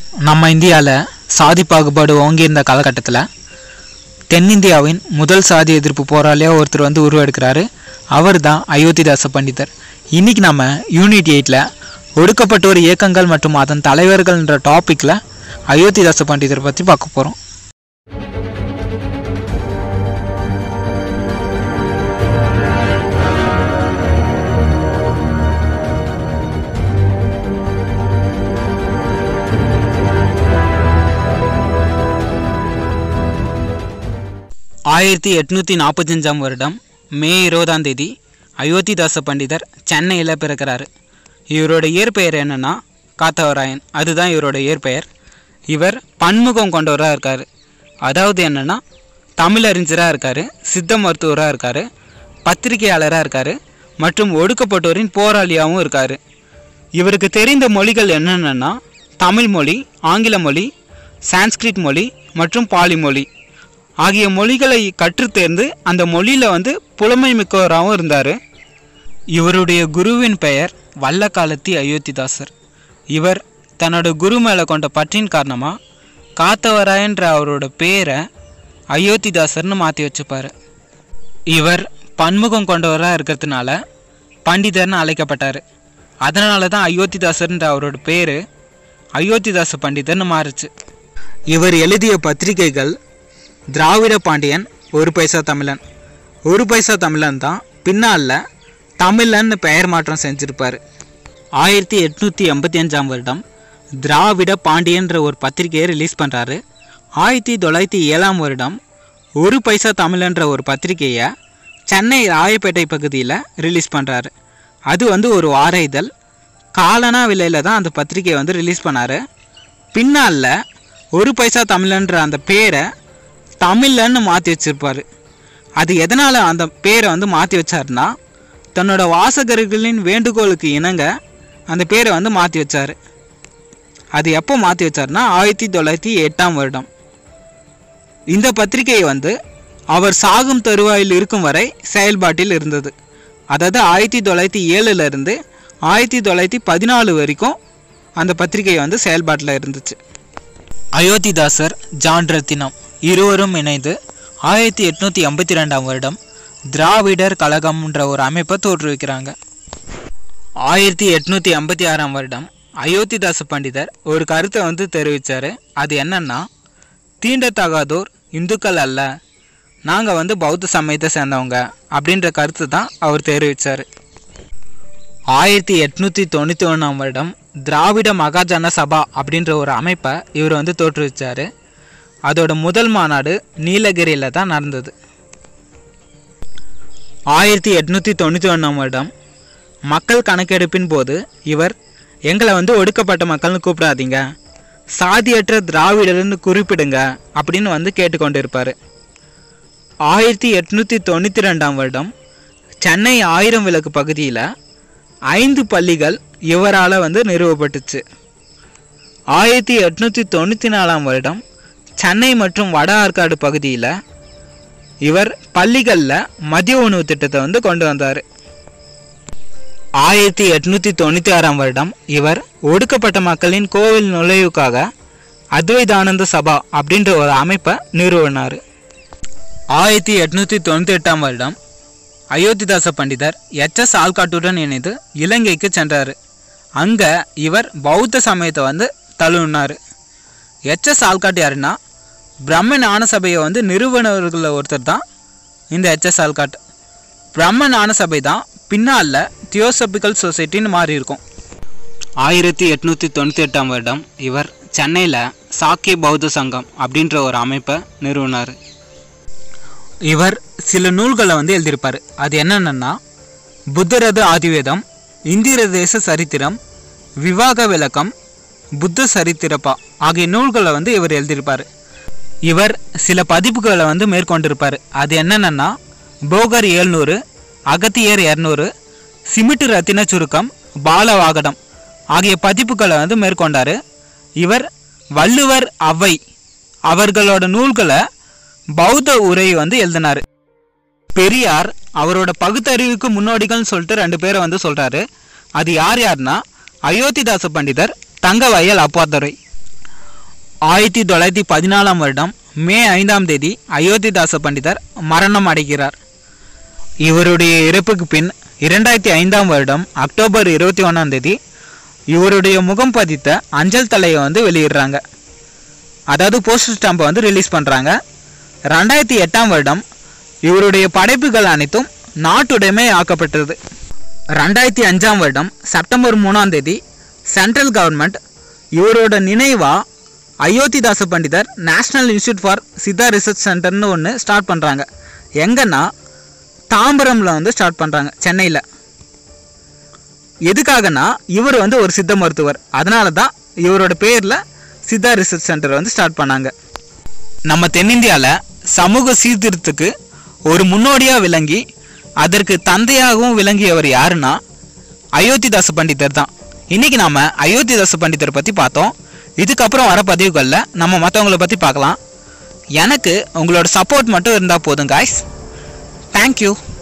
நம்ம இந்தியாவில் சாதி பாகுபாடு ஓங்கியிருந்த காலகட்டத்தில் தென்னிந்தியாவின் முதல் சாதி எதிர்ப்பு போராளியாக ஒருத்தர் வந்து உருவெடுக்கிறாரு அவர் தான் அயோத்திதாச பண்டிதர் இன்னைக்கு நம்ம யூனிட் எயிட்டில் ஒடுக்கப்பட்டோர் இயக்கங்கள் மற்றும் அதன் தலைவர்கள்ன்ற டாப்பிக்கில் அயோத்திதாச பண்டிதர் பற்றி பார்க்க போகிறோம் ஆயிரத்தி எட்நூற்றி நாற்பத்தஞ்சாம் வருடம் மே இருபதாம் தேதி அயோத்திதாச பண்டிதர் சென்னையில் பிறக்கிறாரு இவரோட இயற்பெயர் என்னன்னா காத்தவராயன் அதுதான் இவரோட இயற்பெயர் இவர் பன்முகம் கொண்டவராக இருக்கார் அதாவது என்னன்னா தமிழறிஞராக இருக்கார் சித்த மருத்துவராக இருக்கார் பத்திரிகையாளராக இருக்கார் மற்றும் ஒடுக்கப்பட்டோரின் போராளியாகவும் இருக்கார் இவருக்கு தெரிந்த மொழிகள் என்னென்னா தமிழ் மொழி ஆங்கில மொழி சான்ஸ்கிரிட் மொழி மற்றும் பாலி மொழி ஆகிய மொழிகளை கற்றுத் தேர்ந்து அந்த மொழியில் வந்து புலமை மிக்கவராகவும் இருந்தார் இவருடைய குருவின் பெயர் வல்லக்காலத்தி அயோத்திதாசர் இவர் தன்னோட குரு மேலே கொண்ட பற்றின் காரணமாக காத்தவராயன்ற அவரோட பேரை அயோத்திதாசர்னு மாற்றி வச்சுப்பார் இவர் பன்முகம் கொண்டவராக இருக்கிறதுனால பண்டிதர்னு அழைக்கப்பட்டார் அதனால தான் அயோத்திதாசர்ன்ற அவரோட பேர் அயோத்திதாச பண்டிதர்னு மாறுச்சு இவர் எழுதிய பத்திரிகைகள் திராவிட பாண்டியன் ஒரு பைசா தமிழன் ஒரு பைசா தமிழன் தான் பின்னால தமிழன்னு பெயர் மாற்றம் செஞ்சிருப்பார் ஆயிரத்தி எட்நூற்றி எண்பத்தி அஞ்சாம் வருடம் திராவிட பாண்டியன்ற ஒரு பத்திரிகையை ரிலீஸ் பண்ணுறாரு ஆயிரத்தி தொள்ளாயிரத்தி ஏழாம் வருடம் ஒரு பைசா தமிழன்ற ஒரு பத்திரிகையை சென்னை ராயப்பேட்டை பகுதியில் ரிலீஸ் பண்ணுறாரு அது வந்து ஒரு வார இதழ் காலனா விலையில் தான் அந்த பத்திரிகையை வந்து ரிலீஸ் பண்ணார் பின்னால் ஒரு பைசா தமிழன்ற அந்த பேரை தமிழன்னு மாற்றி வச்சிருப்பாரு அது எதனால் அந்த பேரை வந்து மாற்றி வச்சாருன்னா தன்னோட வாசகர்களின் வேண்டுகோளுக்கு இணங்க அந்த பேரை வந்து மாற்றி வச்சார் அது எப்போ மாற்றி வச்சாருன்னா ஆயிரத்தி தொள்ளாயிரத்தி எட்டாம் வருடம் இந்த பத்திரிகை வந்து அவர் சாகும் தருவாயில் இருக்கும் வரை செயல்பாட்டில் இருந்தது அதாவது ஆயிரத்தி தொள்ளாயிரத்தி ஏழுல இருந்து ஆயிரத்தி தொள்ளாயிரத்தி பதினாலு வரைக்கும் அந்த பத்திரிகை வந்து செயல்பாட்டில் இருந்துச்சு அயோத்திதாசர் ஜான் ரத்தினம் இருவரும் இணைந்து ஆயிரத்தி எட்நூற்றி எண்பத்தி ரெண்டாம் வருடம் திராவிடர் கழகம்ன்ற ஒரு அமைப்பை தோற்றுவிக்கிறாங்க ஆயிரத்தி எட்நூற்றி எண்பத்தி ஆறாம் வருடம் அயோத்திதாச பண்டிதர் ஒரு கருத்தை வந்து தெரிவித்தார் அது என்னன்னா தீண்டத்தகாதோர் இந்துக்கள் அல்ல நாங்கள் வந்து பௌத்த சமயத்தை சேர்ந்தவங்க அப்படின்ற கருத்து தான் அவர் தெரிவித்தார் ஆயிரத்தி எட்நூற்றி தொண்ணூற்றி ஒன்றாம் வருடம் திராவிட மகாஜன சபா அப்படின்ற ஒரு அமைப்பை இவர் வந்து தோற்றுவிச்சார் அதோட முதல் மாநாடு நீலகிரியில் தான் நடந்தது ஆயிரத்தி எட்நூற்றி தொண்ணூற்றி ஒன்றாம் வருடம் மக்கள் கணக்கெடுப்பின் போது இவர் எங்களை வந்து ஒடுக்கப்பட்ட மக்கள்னு கூப்பிடாதீங்க சாதியற்ற திராவிடர்னு குறிப்பிடுங்க அப்படின்னு வந்து கேட்டுக்கொண்டிருப்பார் ஆயிரத்தி எட்நூற்றி தொண்ணூற்றி ரெண்டாம் வருடம் சென்னை ஆயிரம் விளக்கு பகுதியில் ஐந்து பள்ளிகள் இவரால் வந்து நிறுவப்பட்டுச்சு ஆயிரத்தி எட்நூற்றி தொண்ணூற்றி நாலாம் வருடம் சென்னை மற்றும் வட ஆற்காடு பகுதியில் இவர் பள்ளிகளில் மதிய உணவு திட்டத்தை வந்து கொண்டு வந்தார் ஆயிரத்தி எட்நூற்றி தொண்ணூற்றி ஆறாம் வருடம் இவர் ஒடுக்கப்பட்ட மக்களின் கோவில் நுழைவுக்காக அத்வைதானந்த சபா அப்படின்ற ஒரு அமைப்பை நிறுவினார் ஆயிரத்தி எட்நூற்றி தொண்ணூற்றி எட்டாம் வருடம் அயோத்திதாச பண்டிதர் எச்எஸ் ஆல்காட்டுடன் இணைந்து இலங்கைக்கு சென்றார் அங்கே இவர் பௌத்த சமயத்தை வந்து தழுவினார் எச்எஸ் ஆல்காட் யாருன்னா பிரம்ம ஞான சபையை வந்து நிறுவனர்களில் ஒருத்தர் தான் இந்த எச்எஸ் ஆல்காட் பிரம்ம ஞான சபை தான் பின்னால் தியோசபிக்கல் சொசைட்டின்னு மாறி இருக்கும் ஆயிரத்தி எட்நூற்றி தொண்ணூற்றி எட்டாம் வருடம் இவர் சென்னையில் சாக்கிய பௌத்த சங்கம் அப்படின்ற ஒரு அமைப்பை நிறுவினார் இவர் சில நூல்களை வந்து எழுதியிருப்பார் அது என்னென்னா புத்தரது ஆதிவேதம் இந்திர தேச சரித்திரம் விவாக விளக்கம் புத்த சரித்திரப்பா ஆகிய நூல்களை வந்து இவர் எழுதியிருப்பார் இவர் சில பதிப்புகளை வந்து மேற்கொண்டிருப்பார் அது என்னென்னா போகர் ஏழ்நூறு அகத்தியர் இரநூறு சிமிட்டு ரத்தின சுருக்கம் பாலவாகடம் ஆகிய பதிப்புகளை வந்து மேற்கொண்டார் இவர் வள்ளுவர் அவ்வை அவர்களோட நூல்களை பௌத்த உரை வந்து எழுதினார் பெரியார் அவரோட பகுத்தறிவுக்கு முன்னோடிகள்னு சொல்லிட்டு ரெண்டு பேரை வந்து சொல்கிறாரு அது யார் யாருன்னா அயோத்திதாச பண்டிதர் தங்கவயல் அப்பாத்துரை ஆயிரத்தி தொள்ளாயிரத்தி பதினாலாம் வருடம் மே ஐந்தாம் தேதி அயோத்திதாச பண்டிதர் மரணம் அடைகிறார் இவருடைய இறப்புக்கு பின் இரண்டாயிரத்தி ஐந்தாம் வருடம் அக்டோபர் இருபத்தி ஒன்றாம் தேதி இவருடைய முகம் பதித்த அஞ்சல் தலையை வந்து வெளியிடுறாங்க அதாவது போஸ்டர் ஸ்டாம்பை வந்து ரிலீஸ் பண்ணுறாங்க ரெண்டாயிரத்தி எட்டாம் வருடம் இவருடைய படைப்புகள் அனைத்தும் நாட்டுடைமை ஆக்கப்பட்டது ரெண்டாயிரத்தி அஞ்சாம் வருடம் செப்டம்பர் மூணாம் தேதி சென்ட்ரல் கவர்மெண்ட் இவரோட நினைவா Ayothidasa Pandithar national institute for Siddha research சென்டர்னு ஒன்று ஸ்டார்ட் பண்ணுறாங்க எங்கன்னா தாம்பரமில் வந்து ஸ்டார்ட் பண்ணுறாங்க சென்னையில் எதுக்காகனா இவர் வந்து ஒரு சித்த மருத்துவர் அதனால தான் இவரோட பேரில் சித்தா ரிசர்ச் சென்டர் வந்து ஸ்டார்ட் பண்ணாங்க நம்ம தென்னிந்தியாவில் சமூக சீர்திருத்தத்துக்கு ஒரு முன்னோடியாக விளங்கி அதற்கு தந்தையாகவும் விளங்கியவர் யாருன்னா அயோத்திதாச பண்டிதர் தான் இன்னைக்கு நாம அயோத்திதாச பண்டிதர் பற்றி பார்த்தோம் இதுக்கப்புறம் வர பதிவுகளில் நம்ம மற்றவங்கள பற்றி பார்க்கலாம் எனக்கு உங்களோட சப்போர்ட் மட்டும் இருந்தால் போதும் காய்ஸ் தேங்க்யூ